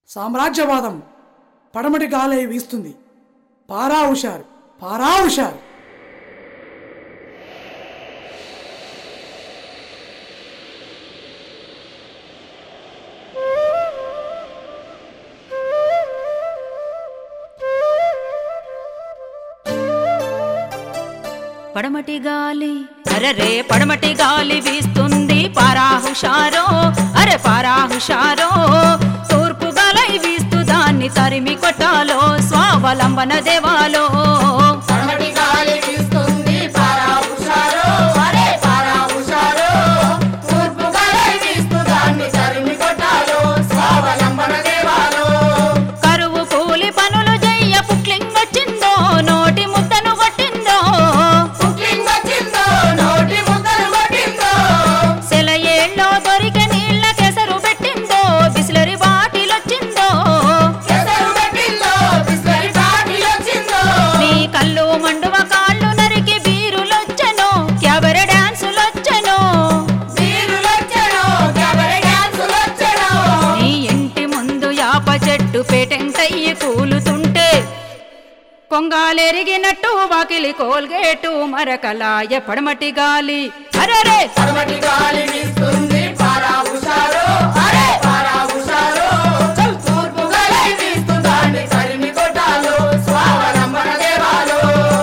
సామ్రాజ్యవాదం పడమటి గాలై వీస్తుంది పారా హుషారు పారా హుషారు పడమటి గాలి అరరే పడమటి గాలి వీస్తుంది పారా హుషారో అరే పారా హుషారో తూర్పు గాలై వీస్తూ దాన్ని తరిమి కొట్టాలో స్వావలంబన దేవాలో పడమటి గాలి వీస్తుంది పారా హుషారో అరే పారా హుషారో తూర్పు గాలి వీస్తూ దాన్ని తరిమి కొట్టాలో స్వావలంబన దేవాలో కరువు కూలి పనులు చెయ్య పుక్లింగ్ వచ్చిందో నోటి ముద్దను కొట్టిందో కుకింగ్ వచ్చిందో నోటి ముద్దలు కొట్టిందో సెలయేళ్ళలో దొరికే నీళ్ళ కెసరు పెట్టిందో బిస్లరీ బాటిల్ వచ్చిందో ఎసరు పెట్టిందో బిస్లరీ బాటిల్ వచ్చిందో నీ కళ్ళు మండువ కాళ్ళు నరికి బీరులొచ్చెను క్యాబరె డాన్సులొచ్చెను వీరులొచ్చెను క్యాబరె డాన్సులొచ్చెను నీ ఇంటి ముందు యాప చెట్టు పేటెంటయ్యి కూలుతుంటే కొంగాలెరిగినట్టు వాకిలి కోల్గేటు మరకలాయ పడమటి గాలి అరరే పడమటి గాలి వీస్తుంది పారా హుషారో అరే పారా హుషారో తూర్పు గాలి వీస్తూ దాన్ని తరిమి కొట్టాలో స్వావలంబన దేవాలో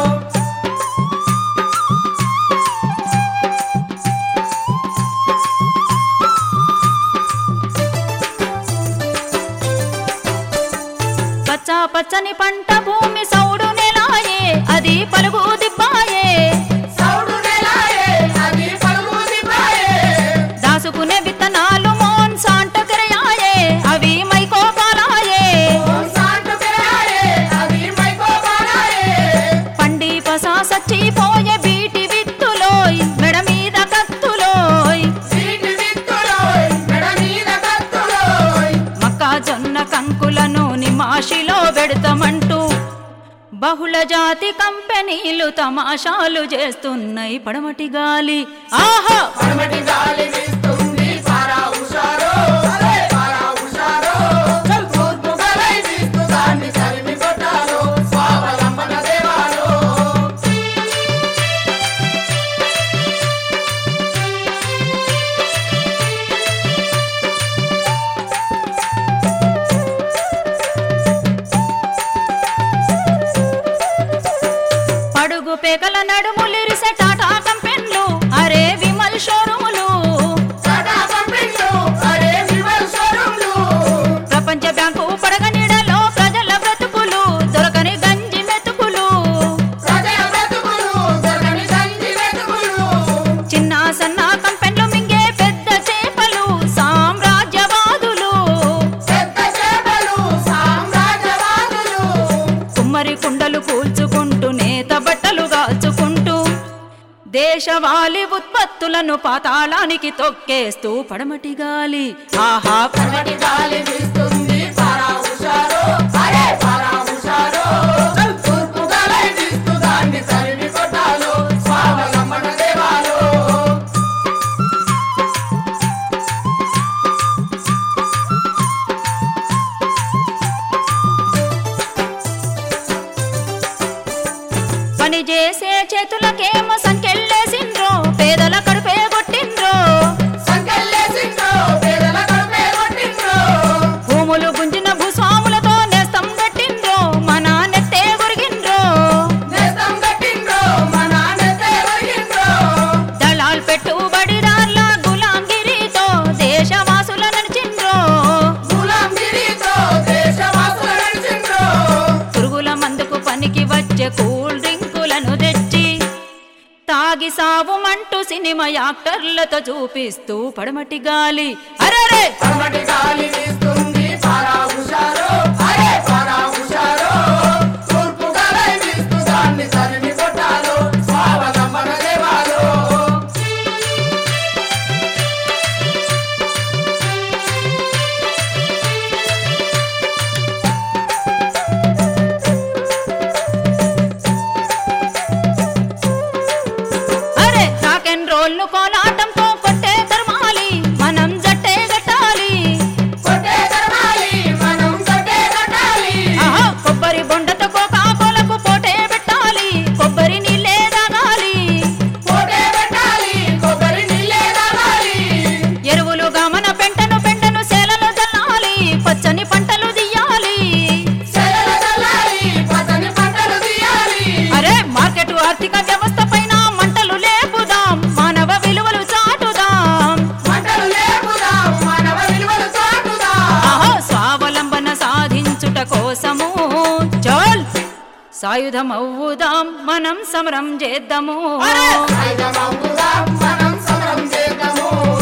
పచ్చ పచ్చని పంట భూమి సౌడు నెలాయే అది పలుగు దిబ్బాయే సౌడు నెలాయే అది పలుగు దిబ్బాయే దాసుకునే విత్తనాలు మోన్ సాంటకరయాయే అవి మైకోపాలాయే ఓం శాంటు పెరాయే అది మైకోపారాయే పండి పసా సచ్చిపోయే బీటి విత్తులోయ్ మెడ మీద కత్తులోయ్ సీటి విత్తులోయ్ మెడ మీద కత్తులోయ్ మొక్కజొన్న కంకులను నిమాషిలో పెడతామంటూ బహుళ జాతి కంపెనీలు తమాషాలు చేస్తున్నాయి పడమటి గాలి ఆహా పడమటి గాలి వీస్తుంది పారా హుషారో అరే పారా హుషారో తూర్పు గాలి వీస్తూ దాన్ని తరిమి కొట్టాలో స్వావలంబన దేవాలో పడుగు పేకల నడుములిరిసే టాటా కంపెన్లు అరే విమల్ షోరూములు సదా పంపిండు అరే విమల్ షోరూమ్లు ప్రపంచ బ్యాంకు పడగ నీడలో ప్రజల బ్రతుకులు దొరకని గంజి మెతుకులు ప్రజల బ్రతుకులు దొరకని గంజి వెతుకులు చిన్న సన్న కంపెన్లు మింగే పెద్ద చేపలు సామ్రాజ్యవాదులు పెద్ద చేపలు సామ్రాజ్యవాదులు కుమ్మరి కుండలు కూల్చుకుంటూ నేత బట్టలు కాల్చుకుంటూ దేశవాళి ఉత్పత్తులను పాతాళానికి తొక్కేస్తూ పడమటి గాలి ఆహా పడమటి గాలి వీస్తుంది పారా హుషారో అరే పారా హుషారో తూర్పు గాలి వీస్తూ దాన్ని తరిమి కొట్టాలో స్వావలంబన దేవాలో పని చేసే చేతులకేమో సంకెళ్ళేసిండ్రో పేదల కడుపే కొట్టిండ్రో సంకెళ్ళేసిండ్రో పేదల కడుపే కొట్టిండ్రో భూములు గుంజిన భూస్వాములతో నేస్తం కట్టిండ్రో మన నెత్తే గురిగిండ్రో నేస్తం కట్టిండ్రో మా నాన్నతే ఒరిగిండ్రో దళాల్ పెట్టుబడిదార్ల గులాంగిరితో దేశవాసుల నడిచిండ్రో గులాంగిరితో దేశవాసుల నడిచిండ్రో పురుగుల మందుకు పనికి వచ్చే కూల్ డ్రింకులను తెచ్చి తాగి సావుమంటూ సినిమా యాక్టర్లతో చూపిస్తూ పడమటి గాలి అరరే పడమటి గాలి వీస్తుంది పారా హుషారో అరే పారా హుషారో తూర్పు గాలి వీస్తూ దాన్ని తరిమి కొట్టాలో స్వావలంబన దేవాలో అరే రాక్ అండ్ రోల్ కోలాటంతో కొట్టే తరమాలి మనం జట్టే గట్టాలి కొట్టే కోసము చల్ సాయుధమవ్వుదాం మనం సమరం చేద్దాము ఆయుధమవుదాం మనం సమరం చేద్దాము